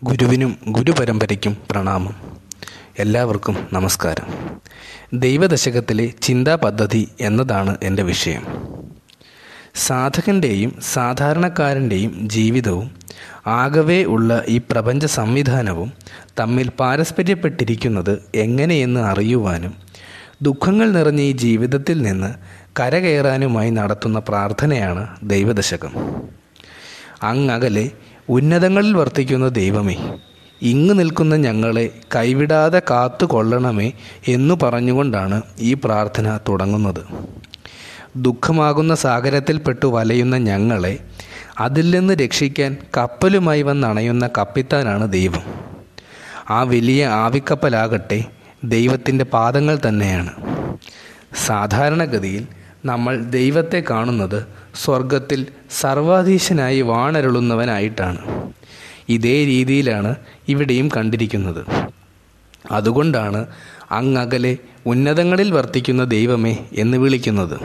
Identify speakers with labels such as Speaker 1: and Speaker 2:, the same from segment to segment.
Speaker 1: ഗുരുവിനും ഗുരുപരമ്പരയ്ക്കും പ്രണാമം എല്ലാവർക്കും നമസ്കാരം ദൈവദശകത്തിലെ ചിന്താ പദ്ധതി എന്നതാണ് എൻ്റെ വിഷയം സാധകൻ്റെയും സാധാരണക്കാരൻ്റെയും ജീവിതവും ആകവേ ഉള്ള ഈ പ്രപഞ്ച സംവിധാനവും തമ്മിൽ പാരസ്പര്യപ്പെട്ടിരിക്കുന്നത് എങ്ങനെയെന്ന് അറിയുവാനും ദുഃഖങ്ങൾ നിറഞ്ഞ ഈ ജീവിതത്തിൽ നിന്ന് കരകയറാനുമായി നടത്തുന്ന പ്രാർത്ഥനയാണ് ദൈവദശകം അങ്ങകലെ ഉന്നതങ്ങളിൽ വർത്തിക്കുന്ന ദൈവമേ ഇങ്ങ് നിൽക്കുന്ന ഞങ്ങളെ കൈവിടാതെ കാത്തു കൊള്ളണമേ എന്നു പറഞ്ഞുകൊണ്ടാണ് ഈ പ്രാർത്ഥന തുടങ്ങുന്നത് ദുഃഖമാകുന്ന സാഗരത്തിൽപ്പെട്ടു വലയുന്ന ഞങ്ങളെ അതിൽ നിന്ന് രക്ഷിക്കാൻ കപ്പലുമായി വന്നണയുന്ന കപ്പിത്താനാണ് ദൈവം ആ വലിയ ആവിക്കപ്പലാകട്ടെ ദൈവത്തിൻ്റെ പാദങ്ങൾ തന്നെയാണ് സാധാരണഗതിയിൽ നമ്മൾ ദൈവത്തെ കാണുന്നത് സ്വർഗത്തിൽ സർവാധീശനായി വാണരുളുന്നവനായിട്ടാണ് ഇതേ രീതിയിലാണ് ഇവിടെയും കണ്ടിരിക്കുന്നത് അതുകൊണ്ടാണ് അങ്ങകലെ ഉന്നതങ്ങളിൽ വർത്തിക്കുന്ന ദൈവമേ എന്ന് വിളിക്കുന്നത്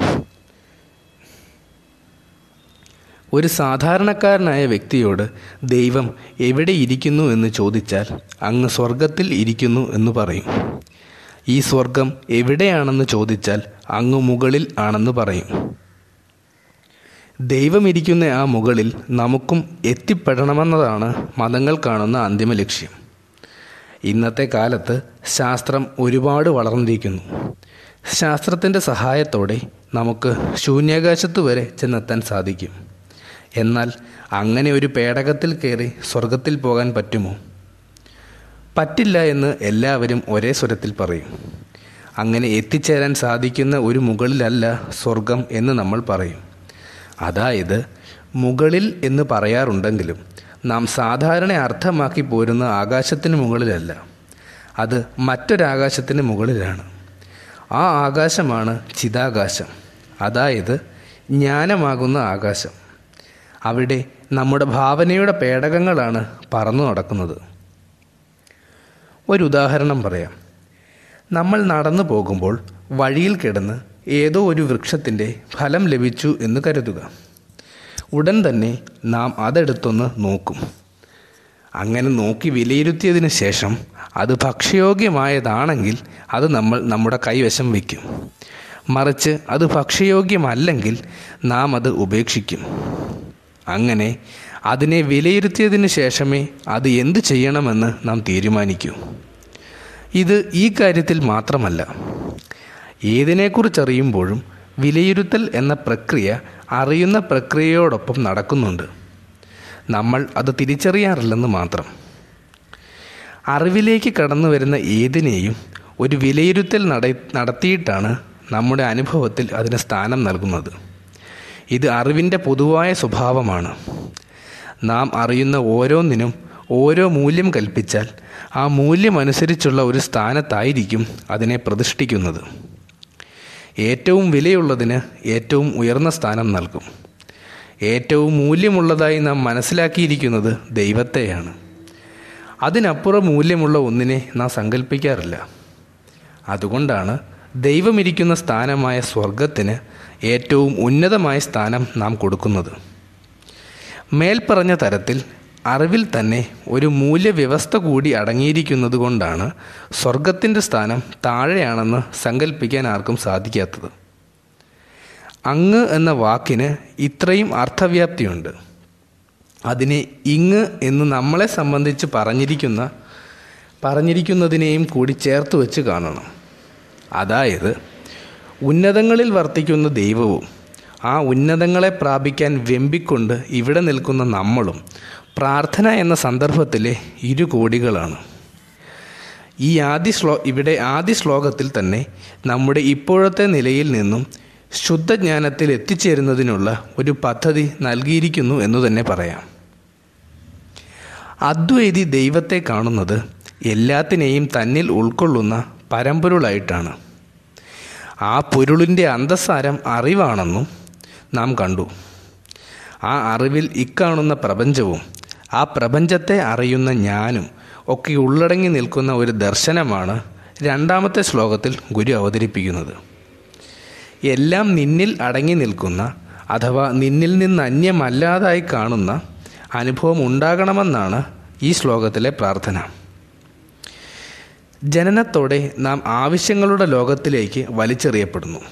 Speaker 1: ഒരു സാധാരണക്കാരനായ വ്യക്തിയോട് ദൈവം എവിടെ ഇരിക്കുന്നു എന്ന് ചോദിച്ചാൽ അങ്ങ് സ്വർഗത്തിൽ ഇരിക്കുന്നു എന്ന് പറയും ഈ സ്വർഗം എവിടെയാണെന്ന് ചോദിച്ചാൽ അങ്ങ് മുകളിൽ ആണെന്ന് പറയും ദൈവമിരിക്കുന്ന ആ മുകളിൽ നമുക്കും എത്തിപ്പെടണമെന്നതാണ് മതങ്ങൾ കാണുന്ന അന്തിമ ലക്ഷ്യം ഇന്നത്തെ കാലത്ത് ശാസ്ത്രം ഒരുപാട് വളർന്നിരിക്കുന്നു ശാസ്ത്രത്തിൻ്റെ സഹായത്തോടെ നമുക്ക് ശൂന്യാകാശത്ത് വരെ ചെന്നെത്താൻ സാധിക്കും എന്നാൽ അങ്ങനെ ഒരു പേടകത്തിൽ കയറി സ്വർഗത്തിൽ പോകാൻ പറ്റുമോ പറ്റില്ല എന്ന് എല്ലാവരും ഒരേ സ്വരത്തിൽ പറയും അങ്ങനെ എത്തിച്ചേരാൻ സാധിക്കുന്ന ഒരു മുകളിലല്ല സ്വർഗം എന്ന് നമ്മൾ പറയും അതായത് മുകളിൽ എന്ന് പറയാറുണ്ടെങ്കിലും നാം സാധാരണ അർത്ഥമാക്കി പോരുന്ന ആകാശത്തിന് മുകളിലല്ല അത് മറ്റൊരാകാശത്തിന് മുകളിലാണ് ആ ആകാശമാണ് ചിതാകാശം അതായത് ജ്ഞാനമാകുന്ന ആകാശം അവിടെ നമ്മുടെ ഭാവനയുടെ പേടകങ്ങളാണ് പറന്നു നടക്കുന്നത് ഒരു ഉദാഹരണം പറയാം നമ്മൾ നടന്നു പോകുമ്പോൾ വഴിയിൽ കിടന്ന് ഏതോ ഒരു വൃക്ഷത്തിൻ്റെ ഫലം ലഭിച്ചു എന്ന് കരുതുക ഉടൻ തന്നെ നാം അതെടുത്തൊന്ന് നോക്കും അങ്ങനെ നോക്കി വിലയിരുത്തിയതിന് ശേഷം അത് ഭക്ഷ്യയോഗ്യമായതാണെങ്കിൽ അത് നമ്മൾ നമ്മുടെ കൈവശം വയ്ക്കും മറിച്ച് അത് ഭക്ഷ്യയോഗ്യമല്ലെങ്കിൽ നാം അത് ഉപേക്ഷിക്കും അങ്ങനെ അതിനെ വിലയിരുത്തിയതിന് ശേഷമേ അത് എന്ത് ചെയ്യണമെന്ന് നാം തീരുമാനിക്കൂ ഇത് ഈ കാര്യത്തിൽ മാത്രമല്ല ഏതിനെക്കുറിച്ചറിയുമ്പോഴും വിലയിരുത്തൽ എന്ന പ്രക്രിയ അറിയുന്ന പ്രക്രിയയോടൊപ്പം നടക്കുന്നുണ്ട് നമ്മൾ അത് തിരിച്ചറിയാറില്ലെന്ന് മാത്രം അറിവിലേക്ക് കടന്നു വരുന്ന ഏതിനെയും ഒരു വിലയിരുത്തൽ നട നടത്തിയിട്ടാണ് നമ്മുടെ അനുഭവത്തിൽ അതിന് സ്ഥാനം നൽകുന്നത് ഇത് അറിവിൻ്റെ പൊതുവായ സ്വഭാവമാണ് നാം അറിയുന്ന ഓരോന്നിനും ഓരോ മൂല്യം കൽപ്പിച്ചാൽ ആ മൂല്യമനുസരിച്ചുള്ള ഒരു സ്ഥാനത്തായിരിക്കും അതിനെ പ്രതിഷ്ഠിക്കുന്നത് ഏറ്റവും വിലയുള്ളതിന് ഏറ്റവും ഉയർന്ന സ്ഥാനം നൽകും ഏറ്റവും മൂല്യമുള്ളതായി നാം മനസ്സിലാക്കിയിരിക്കുന്നത് ദൈവത്തെയാണ് അതിനപ്പുറം മൂല്യമുള്ള ഒന്നിനെ നാം സങ്കല്പിക്കാറില്ല അതുകൊണ്ടാണ് ദൈവമിരിക്കുന്ന സ്ഥാനമായ സ്വർഗത്തിന് ഏറ്റവും ഉന്നതമായ സ്ഥാനം നാം കൊടുക്കുന്നത് മേൽപ്പറഞ്ഞ തരത്തിൽ അറിവിൽ തന്നെ ഒരു മൂല്യവ്യവസ്ഥ കൂടി അടങ്ങിയിരിക്കുന്നത് കൊണ്ടാണ് സ്വർഗത്തിൻ്റെ സ്ഥാനം താഴെയാണെന്ന് സങ്കല്പിക്കാൻ ആർക്കും സാധിക്കാത്തത് അങ്ങ് എന്ന വാക്കിന് ഇത്രയും അർത്ഥവ്യാപ്തിയുണ്ട് അതിനെ ഇങ്ങ് എന്ന് നമ്മളെ സംബന്ധിച്ച് പറഞ്ഞിരിക്കുന്ന പറഞ്ഞിരിക്കുന്നതിനെയും കൂടി ചേർത്ത് വെച്ച് കാണണം അതായത് ഉന്നതങ്ങളിൽ വർത്തിക്കുന്ന ദൈവവും ആ ഉന്നതങ്ങളെ പ്രാപിക്കാൻ വെമ്പിക്കൊണ്ട് ഇവിടെ നിൽക്കുന്ന നമ്മളും പ്രാർത്ഥന എന്ന സന്ദർഭത്തിലെ ഇരു കോടികളാണ് ഈ ആദ്യ ശ്ലോ ഇവിടെ ആദ്യ ശ്ലോകത്തിൽ തന്നെ നമ്മുടെ ഇപ്പോഴത്തെ നിലയിൽ നിന്നും ശുദ്ധജ്ഞാനത്തിൽ എത്തിച്ചേരുന്നതിനുള്ള ഒരു പദ്ധതി നൽകിയിരിക്കുന്നു എന്ന് തന്നെ പറയാം അദ്വൈതി ദൈവത്തെ കാണുന്നത് എല്ലാത്തിനെയും തന്നിൽ ഉൾക്കൊള്ളുന്ന പരമ്പൊരുളായിട്ടാണ് ആ പൊരുളിൻ്റെ അന്തസാരം അറിവാണെന്നും നാം കണ്ടു ആ അറിവിൽ ഇക്കാണുന്ന പ്രപഞ്ചവും ആ പ്രപഞ്ചത്തെ അറിയുന്ന ഞാനും ഒക്കെ ഉള്ളടങ്ങി നിൽക്കുന്ന ഒരു ദർശനമാണ് രണ്ടാമത്തെ ശ്ലോകത്തിൽ ഗുരു അവതരിപ്പിക്കുന്നത് എല്ലാം നിന്നിൽ അടങ്ങി നിൽക്കുന്ന അഥവാ നിന്നിൽ നിന്ന് അന്യമല്ലാതായി കാണുന്ന അനുഭവം ഉണ്ടാകണമെന്നാണ് ഈ ശ്ലോകത്തിലെ പ്രാർത്ഥന ജനനത്തോടെ നാം ആവശ്യങ്ങളുടെ ലോകത്തിലേക്ക് വലിച്ചെറിയപ്പെടുന്നു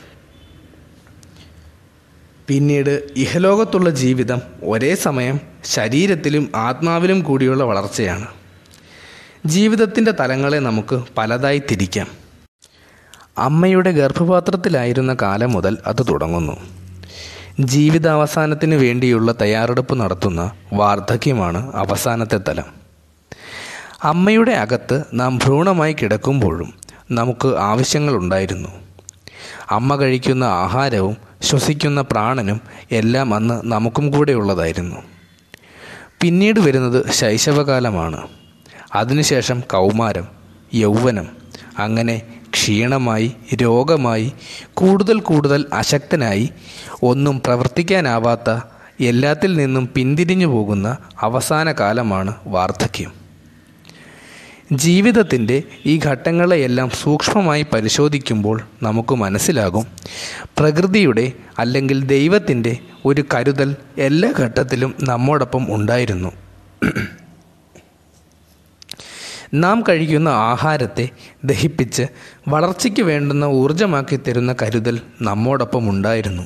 Speaker 1: പിന്നീട് ഇഹലോകത്തുള്ള ജീവിതം ഒരേ സമയം ശരീരത്തിലും ആത്മാവിലും കൂടിയുള്ള വളർച്ചയാണ് ജീവിതത്തിൻ്റെ തലങ്ങളെ നമുക്ക് പലതായി തിരിക്കാം അമ്മയുടെ ഗർഭപാത്രത്തിലായിരുന്ന കാലം മുതൽ അത് തുടങ്ങുന്നു ജീവിതാവസാനത്തിന് വേണ്ടിയുള്ള തയ്യാറെടുപ്പ് നടത്തുന്ന വാർദ്ധക്യമാണ് അവസാനത്തെ തലം അമ്മയുടെ അകത്ത് നാം ഭ്രൂണമായി കിടക്കുമ്പോഴും നമുക്ക് ആവശ്യങ്ങളുണ്ടായിരുന്നു അമ്മ കഴിക്കുന്ന ആഹാരവും ശ്വസിക്കുന്ന പ്രാണനും എല്ലാം അന്ന് നമുക്കും കൂടെ ഉള്ളതായിരുന്നു പിന്നീട് വരുന്നത് ശൈശവകാലമാണ് അതിനുശേഷം കൗമാരം യൗവനം അങ്ങനെ ക്ഷീണമായി രോഗമായി കൂടുതൽ കൂടുതൽ അശക്തനായി ഒന്നും പ്രവർത്തിക്കാനാവാത്ത എല്ലാത്തിൽ നിന്നും പിന്തിരിഞ്ഞു പോകുന്ന അവസാന കാലമാണ് വാർദ്ധക്യം ജീവിതത്തിൻ്റെ ഈ ഘട്ടങ്ങളെയെല്ലാം സൂക്ഷ്മമായി പരിശോധിക്കുമ്പോൾ നമുക്ക് മനസ്സിലാകും പ്രകൃതിയുടെ അല്ലെങ്കിൽ ദൈവത്തിൻ്റെ ഒരു കരുതൽ എല്ലാ ഘട്ടത്തിലും നമ്മോടൊപ്പം ഉണ്ടായിരുന്നു നാം കഴിക്കുന്ന ആഹാരത്തെ ദഹിപ്പിച്ച് വളർച്ചയ്ക്ക് വേണ്ടുന്ന ഊർജമാക്കി തരുന്ന കരുതൽ നമ്മോടൊപ്പം ഉണ്ടായിരുന്നു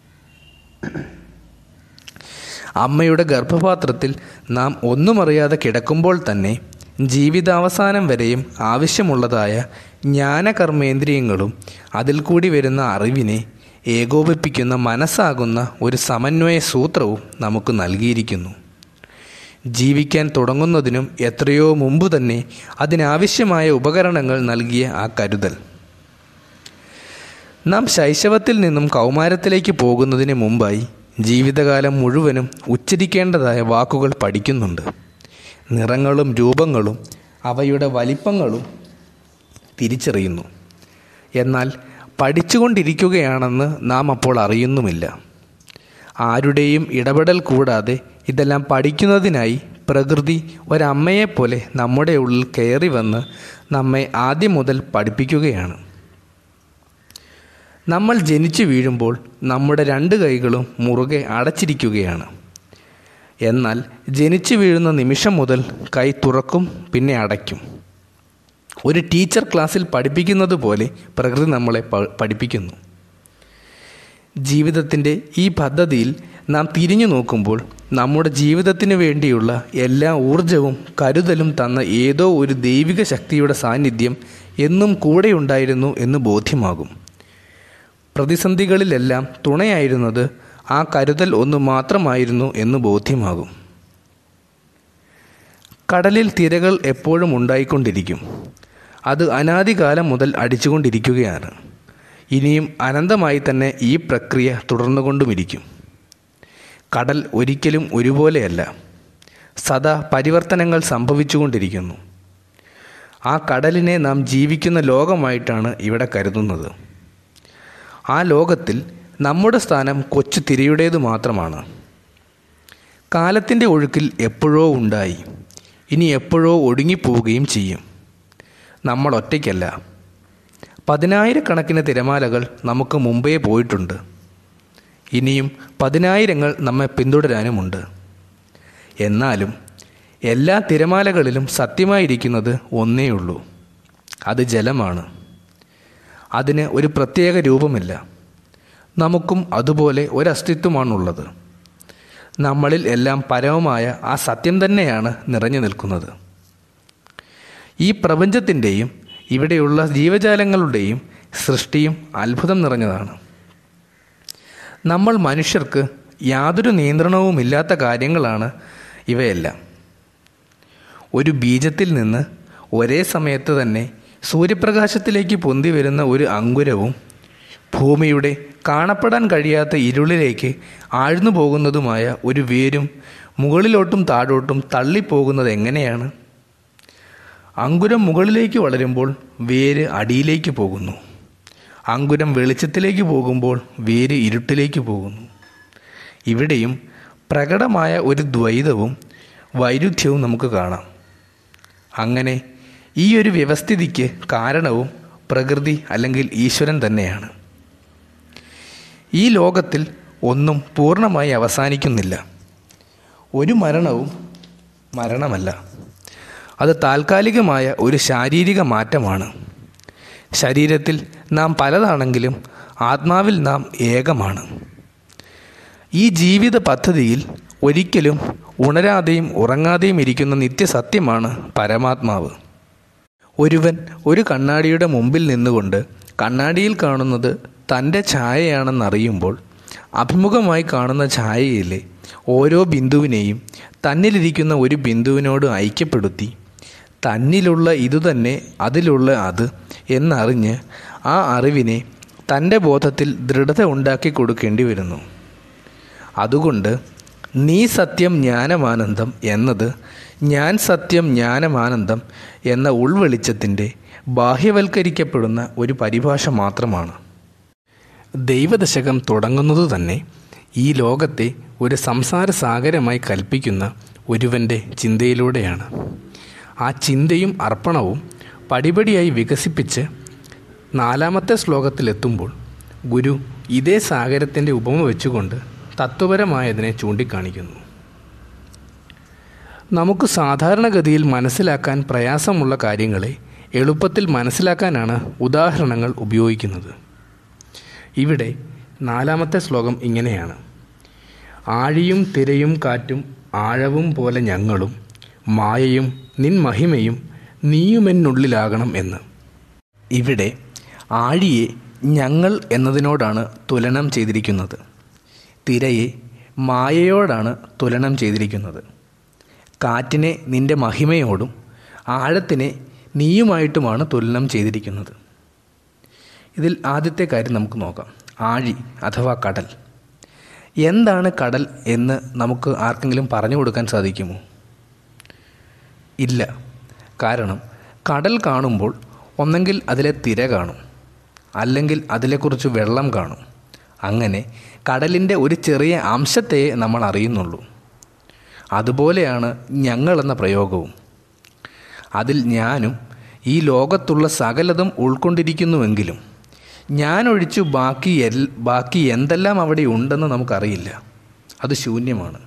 Speaker 1: അമ്മയുടെ ഗർഭപാത്രത്തിൽ നാം ഒന്നും അറിയാതെ കിടക്കുമ്പോൾ തന്നെ ജീവിതാവസാനം വരെയും ആവശ്യമുള്ളതായ ജ്ഞാനകർമ്മേന്ദ്രിയങ്ങളും അതിൽ കൂടി വരുന്ന അറിവിനെ ഏകോപിപ്പിക്കുന്ന മനസ്സാകുന്ന ഒരു സമന്വയ സൂത്രവും നമുക്ക് നൽകിയിരിക്കുന്നു ജീവിക്കാൻ തുടങ്ങുന്നതിനും എത്രയോ മുമ്പ് തന്നെ അതിനാവശ്യമായ ഉപകരണങ്ങൾ നൽകിയ ആ കരുതൽ നാം ശൈശവത്തിൽ നിന്നും കൗമാരത്തിലേക്ക് പോകുന്നതിന് മുമ്പായി ജീവിതകാലം മുഴുവനും ഉച്ചരിക്കേണ്ടതായ വാക്കുകൾ പഠിക്കുന്നുണ്ട് നിറങ്ങളും രൂപങ്ങളും അവയുടെ വലിപ്പങ്ങളും തിരിച്ചറിയുന്നു എന്നാൽ പഠിച്ചുകൊണ്ടിരിക്കുകയാണെന്ന് നാം അപ്പോൾ അറിയുന്നുമില്ല ആരുടെയും ഇടപെടൽ കൂടാതെ ഇതെല്ലാം പഠിക്കുന്നതിനായി പ്രകൃതി ഒരമ്മയെപ്പോലെ നമ്മുടെ ഉള്ളിൽ കയറി വന്ന് നമ്മെ ആദ്യം മുതൽ പഠിപ്പിക്കുകയാണ് നമ്മൾ ജനിച്ചു വീഴുമ്പോൾ നമ്മുടെ രണ്ട് കൈകളും മുറുകെ അടച്ചിരിക്കുകയാണ് എന്നാൽ ജനിച്ചു വീഴുന്ന നിമിഷം മുതൽ കൈ തുറക്കും പിന്നെ അടയ്ക്കും ഒരു ടീച്ചർ ക്ലാസ്സിൽ പഠിപ്പിക്കുന്നത് പോലെ പ്രകൃതി നമ്മളെ പഠിപ്പിക്കുന്നു ജീവിതത്തിൻ്റെ ഈ പദ്ധതിയിൽ നാം തിരിഞ്ഞു നോക്കുമ്പോൾ നമ്മുടെ ജീവിതത്തിന് വേണ്ടിയുള്ള എല്ലാ ഊർജവും കരുതലും തന്ന ഏതോ ഒരു ദൈവിക ശക്തിയുടെ സാന്നിധ്യം എന്നും കൂടെയുണ്ടായിരുന്നു എന്ന് ബോധ്യമാകും പ്രതിസന്ധികളിലെല്ലാം തുണയായിരുന്നത് ആ കരുതൽ ഒന്ന് മാത്രമായിരുന്നു എന്ന് ബോധ്യമാകും കടലിൽ തിരകൾ എപ്പോഴും ഉണ്ടായിക്കൊണ്ടിരിക്കും അത് അനാദികാലം മുതൽ അടിച്ചുകൊണ്ടിരിക്കുകയാണ് ഇനിയും അനന്തമായി തന്നെ ഈ പ്രക്രിയ തുടർന്നുകൊണ്ടുമിരിക്കും കടൽ ഒരിക്കലും ഒരുപോലെയല്ല സദാ പരിവർത്തനങ്ങൾ സംഭവിച്ചുകൊണ്ടിരിക്കുന്നു ആ കടലിനെ നാം ജീവിക്കുന്ന ലോകമായിട്ടാണ് ഇവിടെ കരുതുന്നത് ആ ലോകത്തിൽ നമ്മുടെ സ്ഥാനം കൊച്ചു തിരയുടേത് മാത്രമാണ് കാലത്തിൻ്റെ ഒഴുക്കിൽ എപ്പോഴോ ഉണ്ടായി ഇനി എപ്പോഴോ ഒടുങ്ങിപ്പോവുകയും ചെയ്യും നമ്മൾ ഒറ്റയ്ക്കല്ല പതിനായിരക്കണക്കിന് തിരമാലകൾ നമുക്ക് മുമ്പേ പോയിട്ടുണ്ട് ഇനിയും പതിനായിരങ്ങൾ നമ്മെ പിന്തുടരാനുമുണ്ട് എന്നാലും എല്ലാ തിരമാലകളിലും സത്യമായിരിക്കുന്നത് ഒന്നേയുള്ളൂ അത് ജലമാണ് അതിന് ഒരു പ്രത്യേക രൂപമില്ല നമുക്കും അതുപോലെ ഒരസ്തിത്വമാണുള്ളത് നമ്മളിൽ എല്ലാം പരമമായ ആ സത്യം തന്നെയാണ് നിറഞ്ഞു നിൽക്കുന്നത് ഈ പ്രപഞ്ചത്തിൻ്റെയും ഇവിടെയുള്ള ജീവജാലങ്ങളുടെയും സൃഷ്ടിയും അത്ഭുതം നിറഞ്ഞതാണ് നമ്മൾ മനുഷ്യർക്ക് യാതൊരു നിയന്ത്രണവുമില്ലാത്ത കാര്യങ്ങളാണ് ഇവയെല്ലാം ഒരു ബീജത്തിൽ നിന്ന് ഒരേ സമയത്ത് തന്നെ സൂര്യപ്രകാശത്തിലേക്ക് പൊന്തി വരുന്ന ഒരു അങ്കുരവും ഭൂമിയുടെ കാണപ്പെടാൻ കഴിയാത്ത ഇരുളിലേക്ക് ആഴ്ന്നു പോകുന്നതുമായ ഒരു വേരും മുകളിലോട്ടും താഴോട്ടും തള്ളിപ്പോകുന്നത് എങ്ങനെയാണ് അങ്കുരം മുകളിലേക്ക് വളരുമ്പോൾ വേര് അടിയിലേക്ക് പോകുന്നു അങ്കുരം വെളിച്ചത്തിലേക്ക് പോകുമ്പോൾ വേര് ഇരുട്ടിലേക്ക് പോകുന്നു ഇവിടെയും പ്രകടമായ ഒരു ദ്വൈതവും വൈരുദ്ധ്യവും നമുക്ക് കാണാം അങ്ങനെ ഈ ഒരു വ്യവസ്ഥിതിക്ക് കാരണവും പ്രകൃതി അല്ലെങ്കിൽ ഈശ്വരൻ തന്നെയാണ് ഈ ലോകത്തിൽ ഒന്നും പൂർണ്ണമായി അവസാനിക്കുന്നില്ല ഒരു മരണവും മരണമല്ല അത് താൽക്കാലികമായ ഒരു ശാരീരിക മാറ്റമാണ് ശരീരത്തിൽ നാം പലതാണെങ്കിലും ആത്മാവിൽ നാം ഏകമാണ് ഈ ജീവിത പദ്ധതിയിൽ ഒരിക്കലും ഉണരാതെയും ഉറങ്ങാതെയും ഇരിക്കുന്ന നിത്യസത്യമാണ് പരമാത്മാവ് ഒരുവൻ ഒരു കണ്ണാടിയുടെ മുമ്പിൽ നിന്നുകൊണ്ട് കണ്ണാടിയിൽ കാണുന്നത് തൻ്റെ ഛായയാണെന്നറിയുമ്പോൾ അഭിമുഖമായി കാണുന്ന ഛായയിലെ ഓരോ ബിന്ദുവിനെയും തന്നിലിരിക്കുന്ന ഒരു ബിന്ദുവിനോട് ഐക്യപ്പെടുത്തി തന്നിലുള്ള ഇതുതന്നെ അതിലുള്ള അത് എന്നറിഞ്ഞ് ആ അറിവിനെ തൻ്റെ ബോധത്തിൽ ദൃഢത ഉണ്ടാക്കി കൊടുക്കേണ്ടി വരുന്നു അതുകൊണ്ട് നീ സത്യം ജ്ഞാനമാനന്ദം എന്നത് ഞാൻ സത്യം ജ്ഞാനമാനന്ദം എന്ന ഉൾവെളിച്ചത്തിൻ്റെ ബാഹ്യവൽക്കരിക്കപ്പെടുന്ന ഒരു പരിഭാഷ മാത്രമാണ് ദൈവദശകം തുടങ്ങുന്നത് തന്നെ ഈ ലോകത്തെ ഒരു സംസാര സാഗരമായി കൽപ്പിക്കുന്ന ഒരുവൻ്റെ ചിന്തയിലൂടെയാണ് ആ ചിന്തയും അർപ്പണവും പടിപടിയായി വികസിപ്പിച്ച് നാലാമത്തെ ശ്ലോകത്തിലെത്തുമ്പോൾ ഗുരു ഇതേ സാഗരത്തിൻ്റെ ഉപമ വെച്ചുകൊണ്ട് തത്വപരമായതിനെ ചൂണ്ടിക്കാണിക്കുന്നു നമുക്ക് സാധാരണഗതിയിൽ മനസ്സിലാക്കാൻ പ്രയാസമുള്ള കാര്യങ്ങളെ എളുപ്പത്തിൽ മനസ്സിലാക്കാനാണ് ഉദാഹരണങ്ങൾ ഉപയോഗിക്കുന്നത് ഇവിടെ നാലാമത്തെ ശ്ലോകം ഇങ്ങനെയാണ് ആഴിയും തിരയും കാറ്റും ആഴവും പോലെ ഞങ്ങളും മായയും നിൻ മഹിമയും നീയുമെന്നുള്ളിലാകണം എന്ന് ഇവിടെ ആഴിയെ ഞങ്ങൾ എന്നതിനോടാണ് തുലനം ചെയ്തിരിക്കുന്നത് തിരയെ മായയോടാണ് തുലനം ചെയ്തിരിക്കുന്നത് കാറ്റിനെ നിന്റെ മഹിമയോടും ആഴത്തിനെ നീയുമായിട്ടുമാണ് തുലനം ചെയ്തിരിക്കുന്നത് ഇതിൽ ആദ്യത്തെ കാര്യം നമുക്ക് നോക്കാം ആഴി അഥവാ കടൽ എന്താണ് കടൽ എന്ന് നമുക്ക് ആർക്കെങ്കിലും പറഞ്ഞു കൊടുക്കാൻ സാധിക്കുമോ ഇല്ല കാരണം കടൽ കാണുമ്പോൾ ഒന്നെങ്കിൽ അതിലെ തിര കാണും അല്ലെങ്കിൽ അതിലെക്കുറിച്ച് വെള്ളം കാണും അങ്ങനെ കടലിൻ്റെ ഒരു ചെറിയ അംശത്തെ നമ്മൾ അറിയുന്നുള്ളൂ അതുപോലെയാണ് ഞങ്ങളെന്ന പ്രയോഗവും അതിൽ ഞാനും ഈ ലോകത്തുള്ള സകലതും ഉൾക്കൊണ്ടിരിക്കുന്നുവെങ്കിലും ഞാൻ ഒഴിച്ചു ബാക്കി എൽ ബാക്കി എന്തെല്ലാം അവിടെ ഉണ്ടെന്ന് നമുക്കറിയില്ല അത് ശൂന്യമാണ്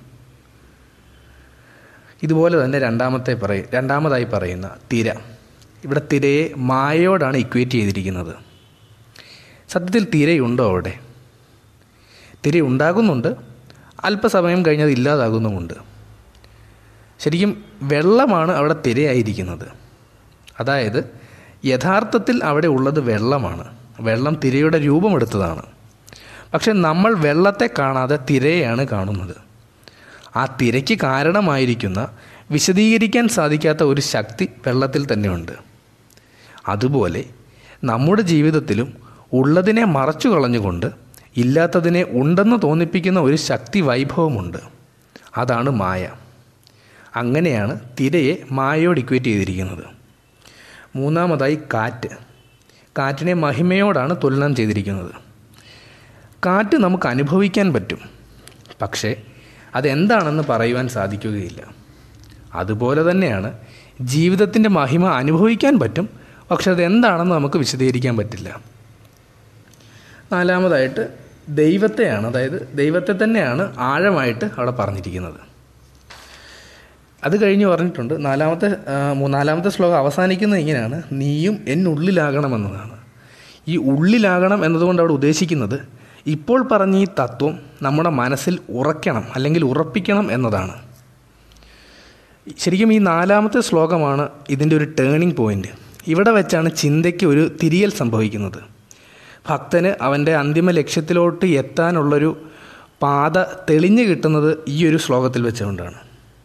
Speaker 1: ഇതുപോലെ തന്നെ രണ്ടാമത്തെ പറയ രണ്ടാമതായി പറയുന്ന തിര ഇവിടെ തിരയെ മായയോടാണ് ഇക്വേറ്റ് ചെയ്തിരിക്കുന്നത് സത്യത്തിൽ തിരയുണ്ടോ അവിടെ തിര ഉണ്ടാകുന്നുണ്ട് അല്പസമയം കഴിഞ്ഞത് ഇല്ലാതാകുന്നുമുണ്ട് ശരിക്കും വെള്ളമാണ് അവിടെ തിരയായിരിക്കുന്നത് അതായത് യഥാർത്ഥത്തിൽ അവിടെ ഉള്ളത് വെള്ളമാണ് വെള്ളം തിരയുടെ രൂപമെടുത്തതാണ് പക്ഷെ നമ്മൾ വെള്ളത്തെ കാണാതെ തിരയെയാണ് കാണുന്നത് ആ തിരയ്ക്ക് കാരണമായിരിക്കുന്ന വിശദീകരിക്കാൻ സാധിക്കാത്ത ഒരു ശക്തി വെള്ളത്തിൽ തന്നെയുണ്ട് അതുപോലെ നമ്മുടെ ജീവിതത്തിലും ഉള്ളതിനെ മറച്ചു കളഞ്ഞുകൊണ്ട് ഇല്ലാത്തതിനെ ഉണ്ടെന്ന് തോന്നിപ്പിക്കുന്ന ഒരു ശക്തി വൈഭവമുണ്ട് അതാണ് മായ അങ്ങനെയാണ് തിരയെ മായയോട് ഇക്വേറ്റ് ചെയ്തിരിക്കുന്നത് മൂന്നാമതായി കാറ്റ് കാറ്റിനെ മഹിമയോടാണ് തുലനം ചെയ്തിരിക്കുന്നത് കാറ്റ് നമുക്ക് അനുഭവിക്കാൻ പറ്റും പക്ഷേ അതെന്താണെന്ന് പറയുവാൻ സാധിക്കുകയില്ല അതുപോലെ തന്നെയാണ് ജീവിതത്തിൻ്റെ മഹിമ അനുഭവിക്കാൻ പറ്റും പക്ഷെ അതെന്താണെന്ന് നമുക്ക് വിശദീകരിക്കാൻ പറ്റില്ല നാലാമതായിട്ട് ദൈവത്തെയാണ് അതായത് ദൈവത്തെ തന്നെയാണ് ആഴമായിട്ട് അവിടെ പറഞ്ഞിരിക്കുന്നത് അത് കഴിഞ്ഞ് പറഞ്ഞിട്ടുണ്ട് നാലാമത്തെ ആ, മൂന്നാലാമത്തെ ശ്ലോകം അവസാനിക്കുന്നത് ഇങ്ങനെയാണ് നീയും എന്നുള്ളിലാകണമെന്നതാണ് ഈ ഉള്ളിലാകണം എന്നതുകൊണ്ട് അവിടെ ഉദ്ദേശിക്കുന്നത് ഇപ്പോൾ പറഞ്ഞ ഈ തത്വം നമ്മുടെ മനസ്സിൽ ഉറയ്ക്കണം അല്ലെങ്കിൽ ഉറപ്പിക്കണം എന്നതാണ് ശരിക്കും ഈ നാലാമത്തെ ശ്ലോകമാണ് ഇതിൻ്റെ ഒരു ടേണിംഗ് പോയിൻ്റ് ഇവിടെ വെച്ചാണ് ചിന്തയ്ക്ക് ഒരു തിരിയൽ സംഭവിക്കുന്നത് ഭക്തന് അവൻ്റെ അന്തിമ ലക്ഷ്യത്തിലോട്ട് എത്താനുള്ളൊരു പാത തെളിഞ്ഞു കിട്ടുന്നത് ഈ ഒരു ശ്ലോകത്തിൽ വെച്ചുകൊണ്ടാണ്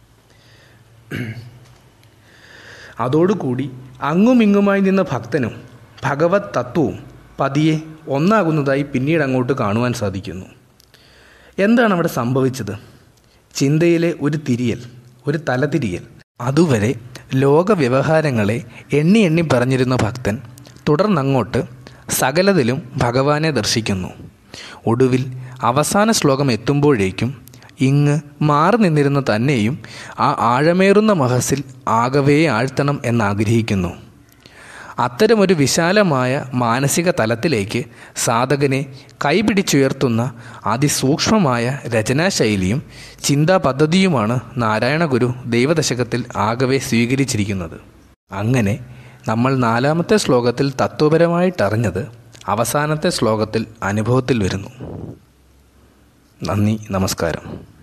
Speaker 1: അതോടുകൂടി അങ്ങുമിങ്ങുമായി നിന്ന ഭക്തനും ഭഗവത് തത്വവും പതിയെ ഒന്നാകുന്നതായി പിന്നീട് അങ്ങോട്ട് കാണുവാൻ സാധിക്കുന്നു എന്താണ് അവിടെ സംഭവിച്ചത് ചിന്തയിലെ ഒരു തിരിയൽ ഒരു തലതിരിയൽ അതുവരെ ലോക വ്യവഹാരങ്ങളെ എണ്ണി എണ്ണി പറഞ്ഞിരുന്ന ഭക്തൻ തുടർന്നങ്ങോട്ട് സകലതിലും ഭഗവാനെ ദർശിക്കുന്നു ഒടുവിൽ അവസാന ശ്ലോകം എത്തുമ്പോഴേക്കും ഇങ്ങ് മാറി നിന്നിരുന്ന തന്നെയും ആ ആഴമേറുന്ന മഹസിൽ ആകവേ ആഴ്ത്തണം എന്നാഗ്രഹിക്കുന്നു അത്തരമൊരു വിശാലമായ മാനസിക തലത്തിലേക്ക് സാധകനെ കൈപിടിച്ചുയർത്തുന്ന അതിസൂക്ഷ്മമായ രചനാശൈലിയും ചിന്താ പദ്ധതിയുമാണ് നാരായണ ഗുരു ദൈവദശകത്തിൽ ആകവെ സ്വീകരിച്ചിരിക്കുന്നത് അങ്ങനെ നമ്മൾ നാലാമത്തെ ശ്ലോകത്തിൽ തത്വപരമായിട്ടറിഞ്ഞത് അവസാനത്തെ ശ്ലോകത്തിൽ അനുഭവത്തിൽ വരുന്നു നന്ദി നമസ്കാരം